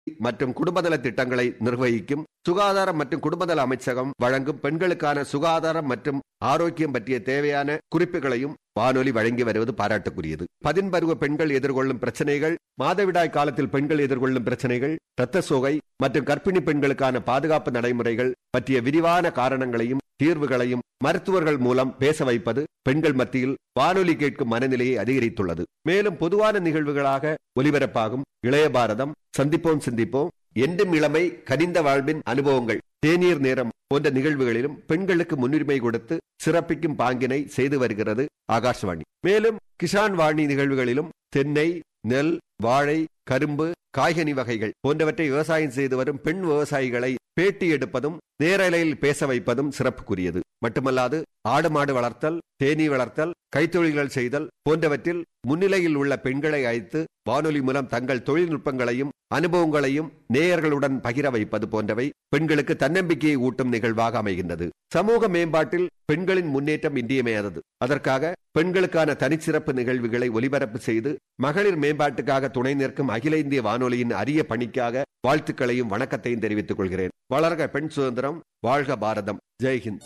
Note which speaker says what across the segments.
Speaker 1: மற்றும் குடும்பநல திட்டங்களை நிர்வகிக்கும் சுகாதாரம் மற்றும் குடும்பநல அமைச்சகம் வழங்கும் பெண்களுக்கான சுகாதாரம் மற்றும் ஆரோக்கியம் பற்றிய தேவையான குறிப்புகளையும் வானொலி வழங்கி வருவது பாராட்டுக்குரியது பதின்பருவ பெண்கள் எதிர்கொள்ளும் பிரச்சனைகள் மாதவிடாய் காலத்தில் பெண்கள் எதிர்கொள்ளும் பிரச்சனைகள் இரத்த சோகை மற்றும் கர்ப்பிணி பெண்களுக்கான பாதுகாப்பு நடைமுறைகள் பற்றிய விரிவான காரணங்களையும் தீர்வுகளையும் மருத்துவர்கள் மூலம் பேச வைப்பது பெண்கள் மத்தியில் வானொலி கேட்கும் மனநிலையை அதிகரித்துள்ளது மேலும் பொதுவான நிகழ்வுகளாக ஒலிபரப்பாகும் இளைய பாரதம் சந்திப்போம் சிந்திப்போம் என்றும் இளமை கனிந்த வாழ்வின் அனுபவங்கள் தேநீர் நேரம் போன்ற நிகழ்வுகளிலும் பெண்களுக்கு முன்னுரிமை கொடுத்து சிறப்பிக்கும் பாங்கினை செய்து வருகிறது ஆகாஷ்வாணி மேலும் கிசான் வாணி நிகழ்வுகளிலும் தென்னை நெல் வாழை கரும்பு காய்கனி வகைகள் போன்றவற்றை விவசாயம் செய்து வரும் பெண் விவசாயிகளை பேட்டி எடுப்பதும் நேரலையில் பேச வைப்பதும் சிறப்புக்குரியது மட்டுமல்லாது ஆடு மாடு வளர்த்தல் தேனீ வளர்த்தல் கைத்தொழில்கள் செய்தல் போன்றவற்றில் முன்னிலையில் உள்ள பெண்களை அழைத்து வானொலி மூலம் தங்கள் தொழில்நுட்பங்களையும் அனுபவங்களையும் நேயர்களுடன் பகிர வைப்பது போன்றவை பெண்களுக்கு தன்னம்பிக்கையை ஊட்டும் நிகழ்வாக அமைகின்றது சமூக மேம்பாட்டில் பெண்களின் முன்னேற்றம் இன்றியமையாதது அதற்காக பெண்களுக்கான தனிச்சிறப்பு நிகழ்வுகளை ஒலிபரப்பு செய்து மகளிர் மேம்பாட்டுக்காக துணை நிற்கும் அகில இந்திய வானொலியின் அரிய பணிக்காக வாழ்த்துக்களையும் வணக்கத்தையும் தெரிவித்துக் கொள்கிறேன் வளர்க பெண் சுதந்திரம் வாழ்க பாரதம் ஜெய்ஹிந்த்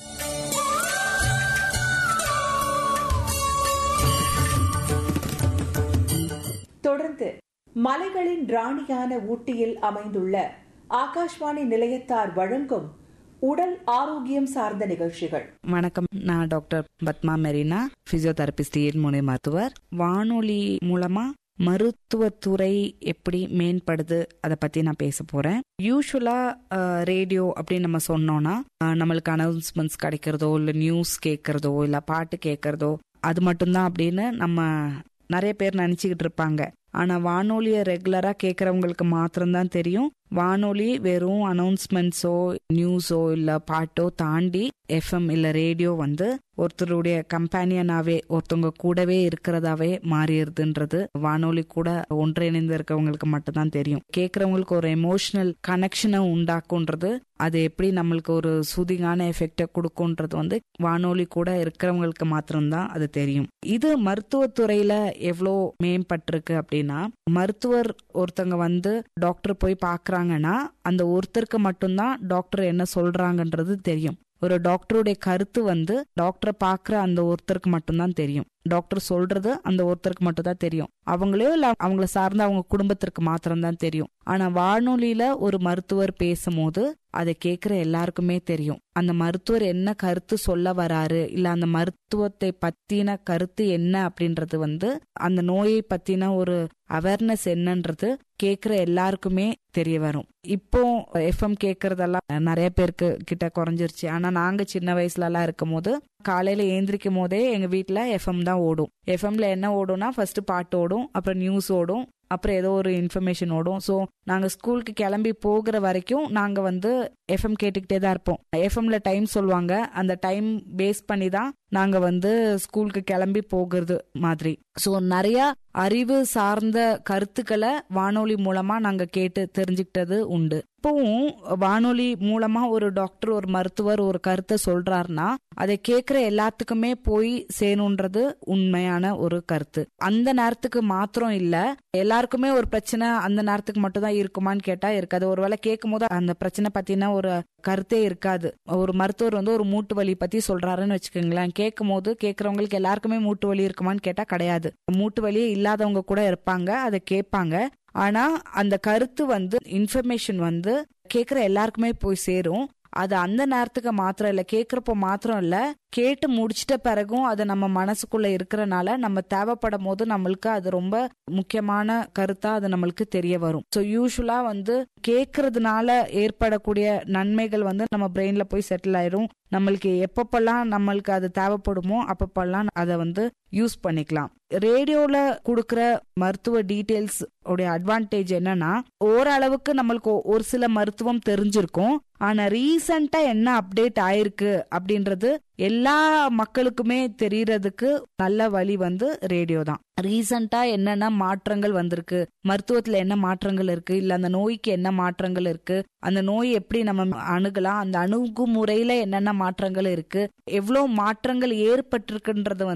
Speaker 2: தொடர்ந்து மலைகளின் ராணியான ஊட்டியில் அமைந்துள்ள ஆகாஷ்வாணி நிலையத்தார் வழங்கும் உடல் ஆரோக்கியம் சார்ந்த நிகழ்ச்சிகள்
Speaker 3: வணக்கம் நான் டாக்டர் பத்மா மெரினா பிசியோதெரபிஸ்ட் இயல்முனை மருத்துவர் வானொலி மூலமா மருத்துவத்துறை எப்படி மேம்படுது அதை பத்தி நான் பேச போறேன் யூஸ்வலா ரேடியோ அப்படின்னு நம்ம சொன்னோம்னா அஹ், நம்மளுக்கு அனௌன்ஸ்மெண்ட்ஸ் கிடைக்கிறதோ இல்ல நியூஸ் கேட்கறதோ இல்ல பாட்டு கேட்கறதோ அது மட்டும்தான் அப்படின்னு நம்ம நிறைய பேர் நினைச்சுக்கிட்டு இருப்பாங்க ஆனா வானொலியை ரெகுலரா கேட்கறவங்களுக்கு மாத்திரம்தான் தெரியும் வானொலி வெறும் அனௌன்ஸ்மெண்ட்ஸோ நியூஸோ இல்ல பாட்டோ தாண்டி எஃப்எம் இல்ல ரேடியோ வந்து ஒருத்தருடைய கம்பேனியனாவே ஒருத்தவங்க கூடவே இருக்கிறதாவே மாறிடுதுன்றது வானொலி கூட ஒன்றிணைந்து இருக்கவங்களுக்கு மட்டும்தான் தெரியும் கேட்கறவங்களுக்கு ஒரு எமோஷனல் கனெக்ஷனை உண்டாக்குன்றது அது எப்படி நம்மளுக்கு ஒரு சூதிங்கான எஃபெக்டை கொடுக்கும்ன்றது வந்து வானொலி கூட இருக்கிறவங்களுக்கு மாத்திரம்தான் அது தெரியும் இது மருத்துவத்துறையில எவ்வளோ மேம்பட்டிருக்கு அப்படின்னா மருத்துவர் ஒருத்தங்க வந்து டாக்டர் போய் பார்க்கறாங்கன்னா அந்த ஒருத்தருக்கு மட்டும்தான் டாக்டர் என்ன சொல்றாங்கன்றது தெரியும் ஒரு டாக்டருடைய கருத்து வந்து டாக்டரை பார்க்குற அந்த ஒருத்தருக்கு மட்டும்தான் தெரியும் டாக்டர் சொல்றது அந்த ஒருத்தருக்கு மட்டும் தான் தெரியும் அவங்களோ இல்ல அவங்கள சார்ந்த அவங்க குடும்பத்திற்கு மாத்திரம்தான் தெரியும் ஆனா வானொலியில ஒரு மருத்துவர் பேசும்போது அதை கேட்கிற எல்லாருக்குமே தெரியும் அந்த மருத்துவர் என்ன கருத்து சொல்ல வராரு இல்ல அந்த மருத்துவத்தை பத்தின கருத்து என்ன அப்படின்றது வந்து அந்த நோயை பத்தின ஒரு அவேர்னஸ் என்னன்றது கேக்குற எல்லாருக்குமே தெரிய வரும் இப்போ எஃப்எம் கேக்குறதெல்லாம் நிறைய பேருக்கு கிட்ட குறைஞ்சிருச்சு ஆனா நாங்க சின்ன வயசுல எல்லாம் இருக்கும் போது காலையில ஏந்திரிக்கும் போதே எங்க வீட்ல எஃப்எம் தான் ஓடும் எஃப்எம்ல என்ன ஓடும்னா ஃபர்ஸ்ட் பாட்டு ஓடும் அப்புறம் நியூஸ் ஓடும் அப்புறம் ஏதோ ஒரு இன்ஃபர்மேஷன் ஓடும் ஸோ நாங்கள் ஸ்கூலுக்கு கிளம்பி போகிற வரைக்கும் நாங்கள் வந்து எஃப்எம் கேட்டுக்கிட்டே தான் இருப்போம் எஃப்எம்ல டைம் சொல்லுவாங்க அந்த டைம் பேஸ் பண்ணி தான் நாங்கள் வந்து ஸ்கூலுக்கு கிளம்பி போகிறது மாதிரி ஸோ நிறைய அறிவு சார்ந்த கருத்துக்களை வானொலி மூலமா நாங்கள் கேட்டு தெரிஞ்சுக்கிட்டது உண்டு இப்பவும் வானொலி மூலமா ஒரு டாக்டர் ஒரு மருத்துவர் ஒரு கருத்தை சொல்றாருன்னா அதை கேட்கிற எல்லாத்துக்குமே போய் சேணுன்றது உண்மையான ஒரு கருத்து அந்த நேரத்துக்கு மாத்திரம் இல்ல எல்லாருக்குமே ஒரு பிரச்சனை அந்த நேரத்துக்கு மட்டும் தான் இருக்குமான்னு கேட்டா இருக்காது ஒருவேளை கேட்கும் போது அந்த பிரச்சனை பத்தின ஒரு கருத்தே இருக்காது ஒரு மருத்துவர் வந்து ஒரு மூட்டு வலி பத்தி சொல்றாருன்னு வச்சுக்கோங்களேன் கேட்கும் போது கேட்கறவங்களுக்கு எல்லாருக்குமே மூட்டு வலி இருக்குமான்னு கேட்டா கிடையாது மூட்டு வலியே இல்லாதவங்க கூட இருப்பாங்க அதை கேட்பாங்க ஆனா அந்த கருத்து வந்து இன்ஃபர்மேஷன் வந்து கேக்குற எல்லாருக்குமே போய் சேரும் அது அந்த நேரத்துக்கு மாத்திரம் இல்ல கேக்குறப்போ மாத்திரம் இல்ல கேட்டு முடிச்சிட்ட பிறகும் அது நம்ம மனசுக்குள்ள இருக்கிறனால நம்ம தேவைப்படும் போது நம்மளுக்கு அது ரொம்ப முக்கியமான கருத்தா அது நம்மளுக்கு தெரிய வரும் ஸோ யூஸ்வலா வந்து கேக்குறதுனால ஏற்படக்கூடிய நன்மைகள் வந்து நம்ம பிரெயின்ல போய் செட்டில் ஆயிரும் நம்மளுக்கு எப்பப்பெல்லாம் நம்மளுக்கு அது தேவைப்படுமோ அப்பப்பெல்லாம் அதை வந்து யூஸ் பண்ணிக்கலாம் ரேடியோல கொடுக்கற மருத்துவ டீடைல்ஸ் உடைய அட்வான்டேஜ் என்னன்னா ஓரளவுக்கு நம்மளுக்கு ஒரு சில மருத்துவம் தெரிஞ்சிருக்கும் ஆனா ரீசண்டா என்ன அப்டேட் ஆயிருக்கு அப்படின்றது எல்லா மக்களுக்குமே தெரியறதுக்கு நல்ல வழி வந்து ரேடியோ தான் ரீசண்டா என்னென்ன மாற்றங்கள் வந்திருக்கு மருத்துவத்துல என்ன மாற்றங்கள் இருக்கு இல்ல அந்த நோய்க்கு என்ன மாற்றங்கள் இருக்கு அந்த நோய் எப்படி நம்ம அணுகலாம் அந்த அணுகுமுறையில என்னென்ன மாற்றங்கள் இருக்கு எவ்வளவு மாற்றங்கள் ஏற்பட்டிருக்குன்றது வந்து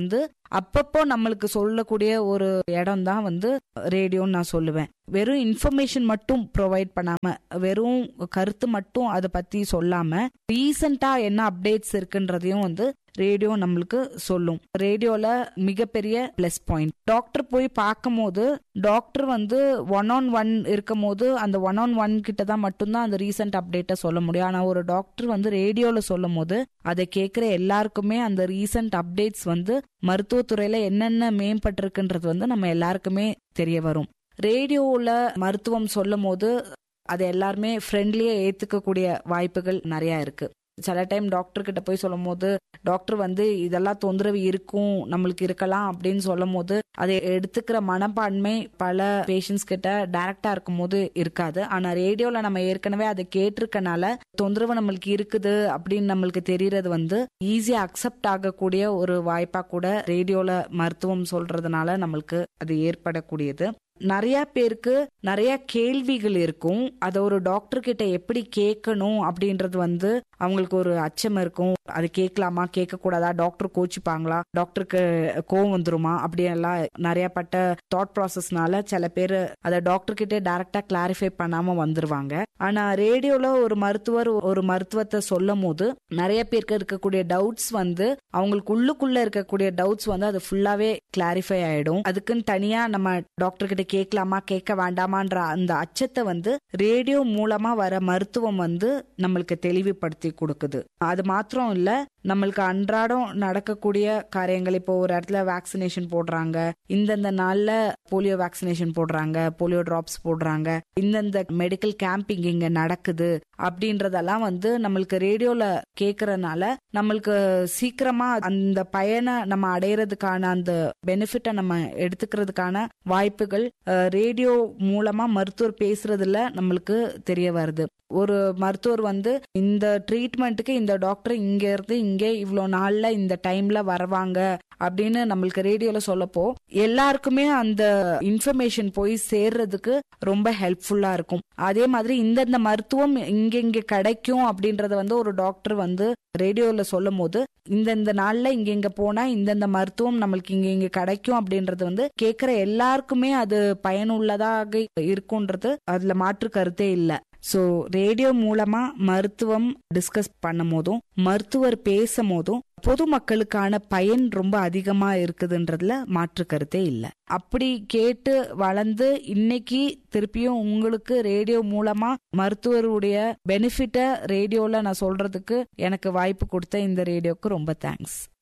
Speaker 3: அப்பப்போ நம்மளுக்கு சொல்லக்கூடிய ஒரு இடம் தான் வந்து ரேடியோன்னு நான் சொல்லுவேன் வெறும் இன்ஃபர்மேஷன் மட்டும் ப்ரொவைட் பண்ணாம வெறும் கருத்து மட்டும் அதை பத்தி சொல்லாம ரீசெண்டா என்ன அப்டேட்ஸ் இருக்குன்றதையும் வந்து ரேடியோ நம்மளுக்கு சொல்லும் ரேடியோல மிகப்பெரிய பிளஸ் பாயிண்ட் டாக்டர் போய் பார்க்கும் போது டாக்டர் வந்து ஒன் ஆன் ஒன் இருக்கும் போது அந்த ஒன் ஆன் ஒன் கிட்ட தான் மட்டும்தான் அந்த ரீசெண்ட் அப்டேட்டை சொல்ல முடியும் ஆனா ஒரு டாக்டர் வந்து ரேடியோல சொல்லும் போது அதை கேட்கிற எல்லாருக்குமே அந்த ரீசெண்ட் அப்டேட்ஸ் வந்து மருத்துவத்துறையில என்னென்ன மேம்பட்டிருக்குன்றது வந்து நம்ம எல்லாருக்குமே தெரிய வரும் ரேடியோவில் மருத்துவம் சொல்லும் போது அதை எல்லாருமே ஃப்ரெண்ட்லியா ஏத்துக்கக்கூடிய வாய்ப்புகள் நிறைய இருக்கு சில டைம் டாக்டர் கிட்ட போய் சொல்லும் போது டாக்டர் வந்து இதெல்லாம் தொந்தரவு இருக்கும் நம்மளுக்கு இருக்கலாம் அப்படின்னு சொல்லும் போது அதை எடுத்துக்கிற மனப்பான்மை பல பேஷண்ட்ஸ் கிட்ட டைரக்டா இருக்கும் போது இருக்காது ஆனா ரேடியோல நம்ம ஏற்கனவே அதை கேட்டிருக்கனால தொந்தரவு நம்மளுக்கு இருக்குது அப்படின்னு நம்மளுக்கு தெரியறது வந்து ஈஸியா அக்செப்ட் ஆகக்கூடிய ஒரு வாய்ப்பா கூட ரேடியோல மருத்துவம் சொல்றதுனால நம்மளுக்கு அது ஏற்படக்கூடியது நிறைய பேருக்கு நிறைய கேள்விகள் இருக்கும் அதை ஒரு டாக்டர் கிட்ட எப்படி கேட்கணும் அப்படின்றது வந்து அவங்களுக்கு ஒரு அச்சம் இருக்கும் அது கேட்கலாமா கேட்க கூடாதா டாக்டர் கோச்சிப்பாங்களா டாக்டருக்கு கோவம் வந்துருமா அப்படியெல்லாம் நிறைய பட்ட தாட் ப்ராசஸ்னால சில பேர் அதை டாக்டர் கிட்டே டைரக்டா கிளாரிஃபை பண்ணாம வந்துருவாங்க ஆனா ரேடியோல ஒரு மருத்துவர் ஒரு மருத்துவத்தை சொல்லும் போது நிறைய பேருக்கு இருக்கக்கூடிய டவுட்ஸ் வந்து அவங்களுக்கு உள்ளுக்குள்ள இருக்கக்கூடிய டவுட்ஸ் வந்து அது ஃபுல்லாவே கிளாரிஃபை ஆயிடும் அதுக்குன்னு தனியா நம்ம டாக்டர் கிட்ட கேட்கலாமா கேட்க வேண்டாமான்ற அந்த அச்சத்தை வந்து ரேடியோ மூலமா வர மருத்துவம் வந்து நம்மளுக்கு தெளிவுபடுத்தி கொடுக்குது அது மாத்திரம் இல்ல நம்மளுக்கு அன்றாடம் நடக்கக்கூடிய காரியங்கள் இப்போ ஒரு இடத்துல வேக்சினேஷன் போடுறாங்க இந்தந்த நாள்ல போலியோ வேக்சினேஷன் போடுறாங்க போலியோ டிராப்ஸ் போடுறாங்க இந்தந்த மெடிக்கல் கேம்பிங் இங்க நடக்குது அப்படின்றதெல்லாம் வந்து நம்மளுக்கு ரேடியோல கேக்குறதுனால நம்மளுக்கு சீக்கிரமா அந்த பயனை நம்ம அடையிறதுக்கான அந்த பெனிஃபிட்டை நம்ம எடுத்துக்கிறதுக்கான வாய்ப்புகள் ரேடியோ மூலமா மருத்துவர் பேசுறதுல நம்மளுக்கு தெரிய வருது ஒரு மருத்துவர் வந்து இந்த ட்ரீட்மெண்ட்டுக்கு இந்த டாக்டர் இங்க இருந்து இங்கே இவ்வளோ நாள்ல இந்த டைம்ல வருவாங்க அப்படின்னு நம்மளுக்கு ரேடியோல சொல்லப்போ எல்லாருக்குமே அந்த இன்ஃபர்மேஷன் போய் சேர்றதுக்கு ரொம்ப ஹெல்ப்ஃபுல்லா இருக்கும் அதே மாதிரி இந்தந்த மருத்துவம் இங்க இங்க கிடைக்கும் அப்படின்றத வந்து ஒரு டாக்டர் வந்து ரேடியோல சொல்லும் போது இந்தந்த நாள்ல இங்க இங்க போனா இந்தந்த மருத்துவம் நம்மளுக்கு இங்க இங்க கிடைக்கும் அப்படின்றது வந்து கேட்கிற எல்லாருக்குமே அது பயனுள்ளதாக இருக்கும்ன்றது அதுல மாற்று கருத்தே இல்ல ஸோ ரேடியோ மூலமா மருத்துவம் டிஸ்கஸ் பண்ணும் போதும் மருத்துவர் பேசும் போதும் பொதுமக்களுக்கான பயன் ரொம்ப அதிகமா இருக்குதுன்றதுல மாற்று கருத்தே இல்லை அப்படி கேட்டு வளர்ந்து இன்னைக்கு திருப்பியும் உங்களுக்கு ரேடியோ மூலமா மருத்துவருடைய பெனிஃபிட்டை ரேடியோல நான் சொல்றதுக்கு எனக்கு வாய்ப்பு கொடுத்த இந்த ரேடியோக்கு ரொம்ப தேங்க்ஸ்